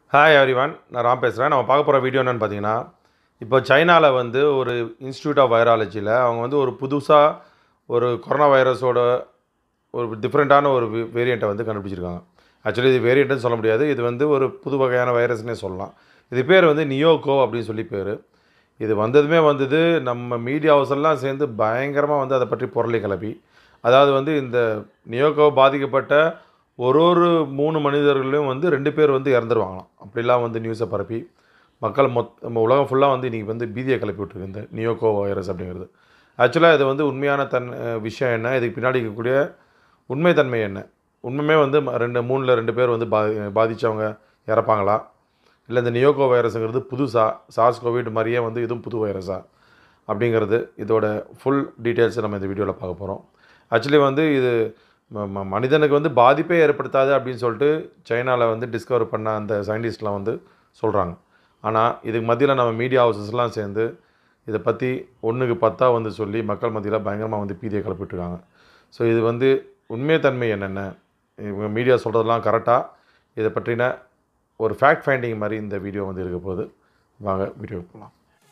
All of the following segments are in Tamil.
ஹாய் எவ்ரிவான் நான் ராம் பேசுகிறேன் நம்ம பார்க்க போகிற வீடியோ என்னென்னு பார்த்தீங்கன்னா இப்போ சைனாவில் வந்து ஒரு இன்ஸ்டியூட் ஆஃப் வைராலஜியில் அவங்க வந்து ஒரு புதுசாக ஒரு கொரோனா வைரஸோட ஒரு டிஃப்ரெண்ட்டான ஒரு வேரியண்ட்டை வந்து கண்டுபிடிச்சிருக்காங்க ஆக்சுவலி இது வேரியண்ட்டுன்னு சொல்ல முடியாது இது வந்து ஒரு புது வகையான வைரஸ்னே சொல்லலாம் இது பேர் வந்து நியோகோ அப்படின்னு சொல்லி பேர் இது வந்ததுமே வந்தது நம்ம மீடியா ஹவுஸ் எல்லாம் சேர்ந்து பயங்கரமாக வந்து அதை பற்றி பொருளை கிளப்பி அதாவது வந்து இந்த நியோகோ பாதிக்கப்பட்ட ஒரு ஒரு மூணு மனிதர்களையும் வந்து ரெண்டு பேர் வந்து இறந்துருவாங்களாம் அப்படிலாம் வந்து நியூஸை பரப்பி மக்கள் மொத் நம்ம உலகம் ஃபுல்லாக வந்து இன்றைக்கி வந்து பீதியை கிளப்பி விட்டுருக்கு இந்த நியோகோ வைரஸ் அப்படிங்கிறது ஆக்சுவலாக இது வந்து உண்மையான தன் அஹ் விஷயம் என்ன இதுக்கு பின்னாடி இருக்கக்கூடிய உண்மைத்தன்மை என்ன உண்மையுமே வந்து ம- ரெண்டு மூணில் ரெண்டு பேர் வந்து பா பாதித்தவங்க இறப்பாங்களா இல்லை இந்த நியோகோ வைரஸுங்கிறது புதுசா சார்ஸ் கோவிட் மாதிரியே வந்து இதுவும் புது வைரஸா அப்படிங்கிறது இதோட ஃபுல் டீட்டெயில்ஸை நம்ம இந்த வீடியோவில் பார்க்க போகிறோம் ஆக்சுவலி வந்து இது ம- ம- மனிதனுக்கு வந்து பாதிப்பே ஏற்படுத்தாது அப்படின்னு சொல்லிட்டு சைனாவில் வந்து டிஸ்கவர் பண்ண அந்த சயின்டிஸ்ட்லாம் வந்து சொல்கிறாங்க ஆனால் இதுக்கு மத்தியில் நம்ம மீடியா ஹவுசஸ்லாம் சேர்ந்து இதை பற்றி ஒன்றுக்கு பத்தா வந்து சொல்லி மக்கள் மத்தியில் பயங்கரமாக வந்து பீதியை கிளப்பிட்டுருக்காங்க ஸோ இது வந்து உண்மைத்தன்மை என்னென்ன இவங்க மீடியா சொல்கிறதெல்லாம் கரெக்டாக இதை பற்றின ஒரு ஃபேக்ட் ஃபைண்டிங் மாதிரி இந்த வீடியோ வந்து இருக்க போகுது வாங்க வீடியோக்கு போகலாம்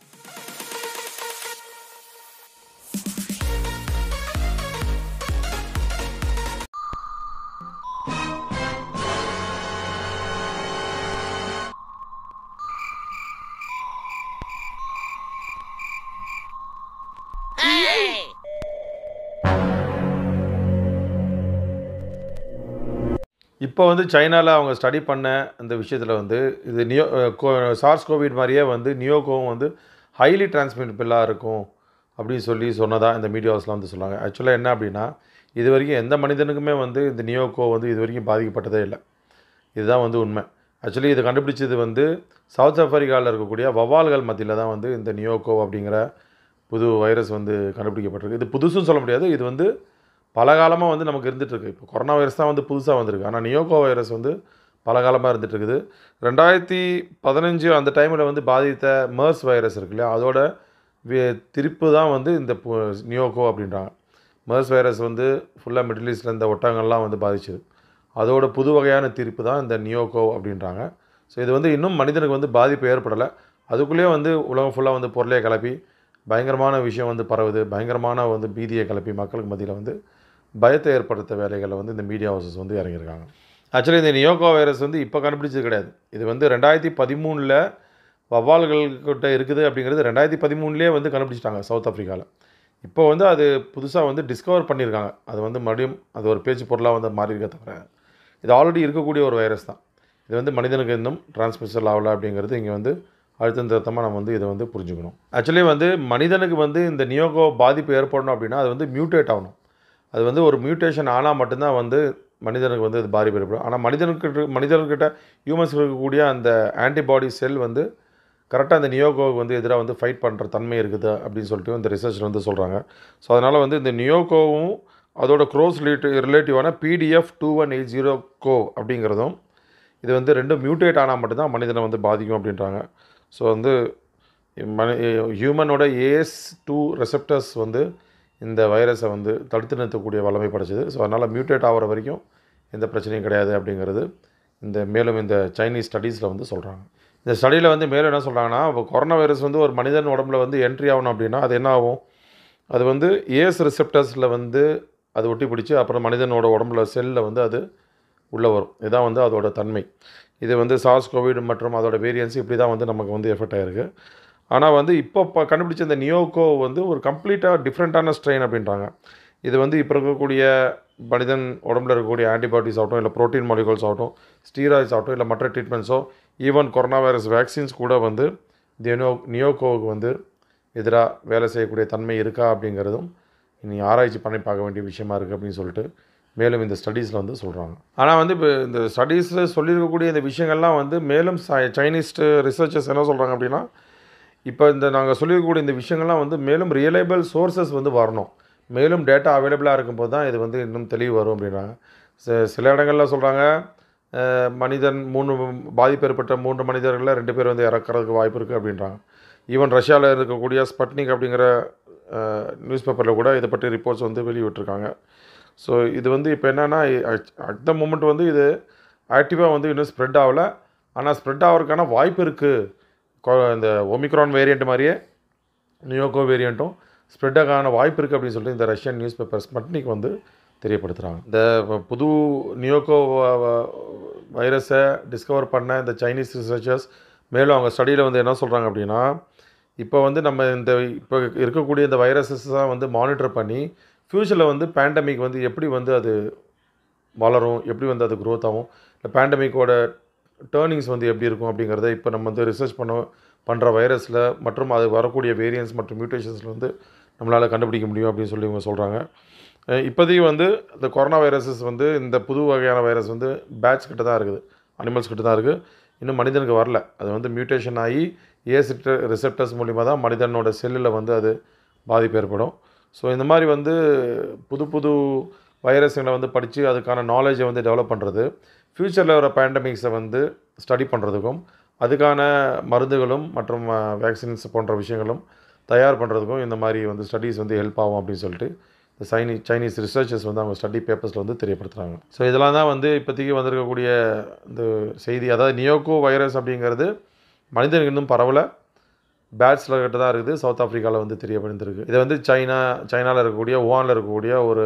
இப்போ வந்து சைனாவில் அவங்க ஸ்டடி பண்ண அந்த விஷயத்தில் வந்து இது நியோ சார்ஸ் கோவிட் மாதிரியே வந்து நியோகோவும் வந்து ஹைலி டிரான்ஸ்மிட்டபிளாக இருக்கும் அப்படின்னு சொல்லி சொன்னதா இந்த மீடியாஸ்லாம் வந்து சொன்னாங்க ஆக்சுவலாக என்ன அப்படின்னா இது வரைக்கும் எந்த மனிதனுக்குமே வந்து இந்த நியோகோ வந்து இது வரைக்கும் பாதிக்கப்பட்டதே இல்லை இதுதான் வந்து உண்மை ஆக்சுவலி இது கண்டுபிடிச்சது வந்து சவுத் ஆஃப்ரிக்காவில் இருக்கக்கூடிய வவால்கள் மத்தியில் தான் வந்து இந்த நியோகோ அப்படிங்கிற புது வைரஸ் வந்து கண்டுபிடிக்கப்பட்டிருக்கு இது புதுசுன்னு சொல்ல முடியாது இது வந்து பல காலமாக வந்து நமக்கு இருந்துகிட்ருக்கு இப்போ கொரோனா வைரஸ் தான் வந்து புதுசாக வந்திருக்கு ஆனால் நியோகோ வைரஸ் வந்து பல காலமாக இருந்துட்டு இருக்குது ரெண்டாயிரத்தி பதினஞ்சு அந்த டைமில் வந்து பாதித்த MERS வைரஸ் இருக்கு இல்லையா அதோட வி- திருப்பு தான் வந்து இந்த பு- நியோகோ அப்படின்றாங்க MERS வைரஸ் வந்து ஃபுல்லாக மிடில் ஈஸ்டில் இந்த ஒட்டகங்கள்லாம் வந்து பாதிச்சது அதோட புது வகையான தீர்ப்பு தான் இந்த நியோகோ அப்படின்றாங்க ஸோ இது வந்து இன்னும் மனிதனுக்கு வந்து பாதிப்பு ஏற்படலை அதுக்குள்ளேயே வந்து உலகம் ஃபுல்லாக வந்து பொருளையை கிளப்பி பயங்கரமான விஷயம் வந்து பரவுது பயங்கரமான வந்து பீதியை கிளப்பி மக்களுக்கு மத்தியில் வந்து பயத்தை ஏற்படுத்த வேலைகளை வந்து இந்த மீடியா ஹவுசஸ் வந்து இறங்கியிருக்காங்க ஆக்சுவலி இந்த நியோகோ வைரஸ் வந்து இப்போ கண்டுபிடிச்சது கிடையாது இது வந்து ரெண்டாயிரத்தி பதிமூணில் வவ்வால்கள்கிட்ட இருக்குது அப்படிங்கிறது ரெண்டாயிரத்தி பதிமூணுலேயே வந்து கண்டுபிடிச்சிட்டாங்க சவுத் ஆஃப்ரிக்காவில் இப்போ வந்து அது புதுசாக வந்து டிஸ்கவர் பண்ணியிருக்காங்க அது வந்து மறுபடியும் அது ஒரு பேச்சு பொருளாக வந்து மாறி இருக்க தவிர இது ஆல்ரெடி இருக்கக்கூடிய ஒரு வைரஸ் தான் இது வந்து மனிதனுக்கு இன்னும் டிரான்ஸ்மிஷன் ஆகலை அப்படிங்கிறது இங்கே வந்து அழுத்தம் திருத்தமாக நம்ம வந்து இதை வந்து புரிஞ்சுக்கணும் ஆக்சுவலி வந்து மனிதனுக்கு வந்து இந்த நியோகோ பாதிப்பு ஏற்படணும் அப்படின்னா அது வந்து மியூட்டேட் ஆகணும் அது வந்து ஒரு மியூட்டேஷன் ஆனால் மட்டும்தான் வந்து மனிதனுக்கு வந்து அது பாதிப்பு ஏற்படும் ஆனால் மனிதனுக்கு மனிதர்கிட்ட ஹியூமன்ஸ் இருக்கக்கூடிய அந்த ஆன்டிபாடி செல் வந்து கரெக்டாக அந்த நியோகோவுக்கு வந்து எதிராக வந்து ஃபைட் பண்ணுற தன்மை இருக்குது அப்படின்னு சொல்லிட்டு இந்த ரிசர்ச்சில் வந்து சொல்கிறாங்க ஸோ அதனால் வந்து இந்த நியோகோவும் அதோட க்ரோஸ் ரிலேட்டிவான PDF two one eight zero கோ அப்படிங்கிறதும் இது வந்து ரெண்டும் மியூட்டேட் ஆனால் மட்டும்தான் மனிதனை வந்து பாதிக்கும் அப்படின்றாங்க ஸோ வந்து மனி ஹியூமனோட ஏஎஸ் டூ ரெசெப்டர்ஸ் வந்து இந்த வைரஸை வந்து தடுத்து நிறுத்தக்கூடிய வல்லமை படைச்சது ஸோ அதனால் மியூட்டேட் ஆகிற வரைக்கும் எந்த பிரச்சனையும் கிடையாது அப்படிங்கிறது இந்த மேலும் இந்த சைனீஸ் ஸ்டடீஸில் வந்து சொல்கிறாங்க இந்த ஸ்டடியில் வந்து மேலும் என்ன சொல்கிறாங்கன்னா இப்போ கொரோனா வைரஸ் வந்து ஒரு மனிதன் உடம்புல வந்து என்ட்ரி ஆகணும் அப்படின்னா அது என்ன ஆகும் அது வந்து ஏஎஸ் ரிசெப்டர்ஸில் வந்து அது ஒட்டி பிடிச்சி அப்புறம் மனிதனோட உடம்புல செல்லில் வந்து அது உள்ளே வரும் இதுதான் வந்து அதோட தன்மை இது வந்து சார்ஸ் கோவிட் மற்றும் அதோட வேரியன்ஸ் இப்படி தான் வந்து நமக்கு வந்து எஃபெக்ட் ஆகிருக்கு ஆனால் வந்து இப்போ ப கண்டுபிடிச்ச இந்த நியோகோ வந்து ஒரு கம்ப்ளீட்டாக டிஃப்ரெண்ட்டான ஸ்ட்ரெயின் அப்படின்றாங்க இது வந்து இப்போ இருக்கக்கூடிய மனிதன் உடம்புல இருக்கக்கூடிய ஆன்டிபாடிஸ் ஆகட்டும் இல்லை ப்ரோட்டீன் மாலிகூல்ஸ் ஆகட்டும் ஸ்டீராய்ட்ஸ் ஆகட்டும் இல்லை மற்ற ட்ரீட்மெண்ட்ஸோ ஈவன் கொரோனா வைரஸ் வேக்சின்ஸ் கூட வந்து நியோ நியோகோவுக்கு வந்து எதிராக வேலை செய்யக்கூடிய தன்மை இருக்கா அப்படிங்கிறதும் இனி ஆராய்ச்சி பண்ணி பார்க்க வேண்டிய விஷயமா இருக்குது அப்படின்னு சொல்லிட்டு மேலும் இந்த ஸ்டடீஸில் வந்து சொல்கிறாங்க ஆனால் வந்து இப்போ இந்த ஸ்டடீஸில் சொல்லியிருக்கக்கூடிய இந்த விஷயங்கள்லாம் வந்து மேலும் ச- சைனீஸ் ரிசர்ச்சர்ஸ் என்ன சொல்கிறாங்க அப்படின்னா இப்போ இந்த நாங்கள் சொல்லியிருக்கக்கூடிய இந்த விஷயங்கள்லாம் வந்து மேலும் ரியலைபிள் சோர்சஸ் வந்து வரணும் மேலும் டேட்டா அவைலபிளாக இருக்கும்போது தான் இது வந்து இன்னும் தெளிவு வரும் அப்படின்றாங்க சி- சில இடங்களில் சொல்கிறாங்க மனிதன் மூணு பாதிப்பு ஏற்பட்ட மூன்று மனிதர்களில் ரெண்டு பேர் வந்து இறக்கறதுக்கு வாய்ப்பு இருக்குது அப்படின்றாங்க ஈவன் ரஷ்யாவில் இருக்கக்கூடிய ஸ்பட்னிக் அப்படிங்கிற நியூஸ் பேப்பரில் கூட இதை பற்றி ரிப்போர்ட்ஸ் வந்து வெளியிட்டிருக்காங்க ஸோ இது வந்து இப்போ என்னென்னா அட் த மூமெண்ட் வந்து இது ஆக்டிவாக வந்து இன்னும் ஸ்ப்ரெட் ஆகலை ஆனால் ஸ்ப்ரெட் ஆகிறதுக்கான வாய்ப்பு இருக்குது இந்த ஒமிக்ரான் வேரியண்ட் மாதிரியே நியோகோ வேரியண்ட்டும் ஸ்ப்ரெட் ஆகான வாய்ப்பு இருக்குது அப்படின்னு சொல்லிட்டு இந்த ரஷ்யன் நியூஸ் பேப்பர்ஸ் மட்டும் வந்து தெரியப்படுத்துகிறாங்க இந்த ப- புது நியோகோ வைரஸை டிஸ்கவர் பண்ண இந்த சைனீஸ் ரிசர்ச்சர்ஸ் மேலும் அவங்க ஸ்டடியில் வந்து என்ன சொல்கிறாங்க அப்படின்னா இப்போ வந்து நம்ம இந்த இப்போ இருக்கக்கூடிய இந்த வைரஸஸ் தான் வந்து மானிட்டர் பண்ணி ஃப்யூச்சரில் வந்து பேண்டமிக் வந்து எப்படி வந்து அது வளரும் எப்படி வந்து அது க்ரோத் ஆகும் இந்த பேண்டமிக்கோட டேர்னிங்ஸ் வந்து எப்படி இருக்கும் அப்படிங்கிறத இப்போ நம்ம வந்து ரிசர்ச் பண்ண பண்ணுற வைரஸில் மற்றும் அது வரக்கூடிய வேரியன்ஸ் மற்றும் மியூட்டேஷன்ஸில் வந்து நம்மளால் கண்டுபிடிக்க முடியும் அப்படின்னு சொல்லி இவங்க சொல்கிறாங்க அஹ் இப்போதைக்கு வந்து இந்த கொரோனா வைரஸஸ் வந்து இந்த புது வகையான வைரஸ் வந்து பேட்ச் கிட்ட தான் இருக்குது அனிமல்ஸ் கிட்ட தான் இருக்குது இன்னும் மனிதனுக்கு வரல அது வந்து மியூட்டேஷன் ஆகி ஏசிட்ட ரிசெப்டர்ஸ் மூலிமா தான் மனிதனோட செல்லில் வந்து அது பாதிப்பு ஏற்படும் ஸோ இந்த மாதிரி வந்து புது புது வைரஸுங்களை வந்து படித்து அதுக்கான நாலேஜை வந்து டெவலப் பண்ணுறது ஃப்யூச்சரில் வர பேண்டமிக்ஸை வந்து ஸ்டடி பண்ணுறதுக்கும் அதுக்கான மருந்துகளும் மற்றும் வேக்சின்ஸ் போன்ற விஷயங்களும் தயார் பண்ணுறதுக்கும் இந்த மாதிரி வந்து ஸ்டடீஸ் வந்து ஹெல்ப் ஆகும் அப்படின்னு சொல்லிட்டு இந்த சைனி சைனீஸ் ரிசர்ச்சர்ஸ் வந்து அவங்க ஸ்டடி பேப்பர்ஸில் வந்து தெரியப்படுத்துகிறாங்க ஸோ இதெல்லாம் தான் வந்து இப்போதைக்கு வந்திருக்கக்கூடிய இந்த செய்தி அதாவது நியோகோ வைரஸ் அப்படிங்கிறது மனிதனுக்கு இன்னும் பரவலை பேட்ஸில் கிட்ட தான் இருக்குது சவுத் ஆஃப்ரிக்காவில் வந்து தெரியப்படுத்திருக்கு இதை வந்து சைனா சைனாவில் இருக்கக்கூடிய ஓவானில் இருக்கக்கூடிய ஒரு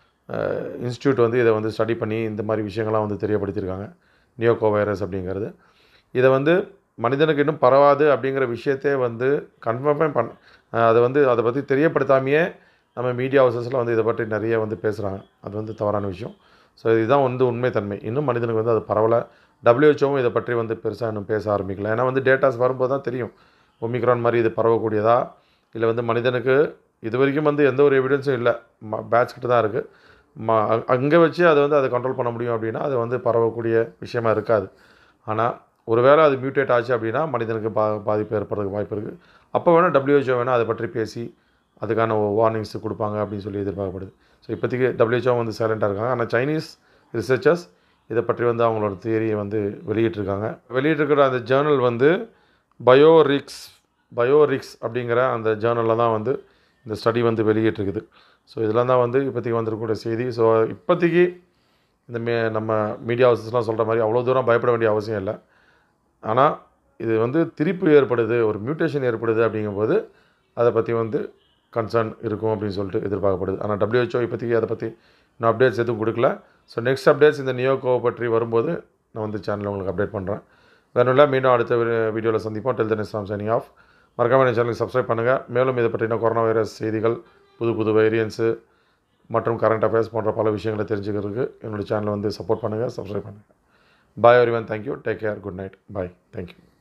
இன்ஸ்டியூட் வந்து இதை வந்து ஸ்டடி பண்ணி இந்த மாதிரி விஷயங்கள்லாம் வந்து தெரியப்படுத்தியிருக்காங்க நியோகோ வைரஸ் அப்படிங்கிறது இதை வந்து மனிதனுக்கு இன்னும் பரவாது அப்படிங்கிற விஷயத்தே வந்து கன்ஃபார்மே பண் அஹ் அதை வந்து அதை பற்றி தெரியப்படுத்தாமையே நம்ம மீடியா ஹவுசஸில் வந்து இதை பற்றி நிறைய வந்து பேசுகிறாங்க அது வந்து தவறான விஷயம் ஸோ இதுதான் வந்து உண்மைத்தன்மை இன்னும் மனிதனுக்கு வந்து அது பரவலை டபிள்யூஹெச்ஓவும் இதை பற்றி வந்து பெருசாக இன்னும் பேச ஆரம்பிக்கல ஏன்னா வந்து டேட்டாஸ் வரும்போது தான் தெரியும் ஒமிக்ரான் மாதிரி இது பரவக்கூடியதா இல்லை வந்து மனிதனுக்கு இது வரைக்கும் வந்து எந்த ஒரு எவிடன்ஸும் இல்லை பேட்ச் கிட்ட தான் இருக்குது ம அங்கே வச்சு அதை வந்து அதை கண்ட்ரோல் பண்ண முடியும் அப்படின்னா அது வந்து பரவக்கூடிய விஷயமா இருக்காது ஆனால் ஒருவேளை அது மியூட்டேட் ஆச்சு அப்படின்னா மனிதனுக்கு பா பாதிப்பு ஏற்படுறதுக்கு வாய்ப்பு இருக்குது அப்போ வேணால் டபிள்யூஹெச்ஓ வேணால் அதை பற்றி பேசி அதுக்கான வார்னிங்ஸ் கொடுப்பாங்க அப்படின்னு சொல்லி எதிர்பார்க்கப்படுது ஸோ இப்போதைக்கு டபிள்யூஹெச்ஓ வந்து சைலண்ட்டாக இருக்காங்க ஆனால் சைனீஸ் ரிசர்ச்சர்ஸ் இதை பற்றி வந்து அவங்களோட தியரியை வந்து வெளியிட்டிருக்காங்க வெளியிட்டிருக்கிற அந்த ஜேர்னல் வந்து பயோரிக்ஸ் பயோரிக்ஸ் அப்படிங்கிற அந்த ஜேர்னலில் தான் வந்து இந்த ஸ்டடி வந்து வெளியிட்டிருக்குது ஸோ இதெல்லாம் தான் வந்து இப்போதைக்கு வந்திருக்கக்கூடிய செய்தி ஸோ இப்போதைக்கு இந்த மே நம்ம மீடியா ஹவுசஸ்லாம் சொல்கிற மாதிரி அவ்வளோ தூரம் பயப்பட வேண்டிய அவசியம் இல்லை ஆனால் இது வந்து திருப்பு ஏற்படுது ஒரு மியூட்டேஷன் ஏற்படுது அப்படிங்கும்போது அதை பற்றி வந்து கன்சர்ன் இருக்கும் அப்படின்னு சொல்லிட்டு எதிர்பார்க்கப்படுது ஆனால் WHO இப்போதைக்கு அதை பற்றி இன்னும் அப்டேட்ஸ் எதுவும் கொடுக்கல ஸோ நெக்ஸ்ட் அப்டேட்ஸ் இந்த நியோகோவை பற்றி வரும்போது நான் வந்து சேனலில் உங்களுக்கு அப்டேட் பண்ணுறேன் வேணும் இல்லை மீண்டும் அடுத்த வீடியோவில் சந்திப்போம் till then Islam signing off மறக்காம என் சேனலுக்கு சப்ஸ்கிரைப் பண்ணுங்கள் மேலும் இதை பற்றின கொரோனா வைரஸ் செய்திகள் புது புது வேரியன்ஸு மற்றும் கரண்ட் அஃபேர்ஸ் போன்ற பல விஷயங்களை தெரிஞ்சுக்கிறதுக்கு என்னோட சேனலை வந்து சப்போர்ட் பண்ணுங்கள் சப்ஸ்கிரைப் பண்ணுங்கள் bye everyone thank you take care good night bye thank you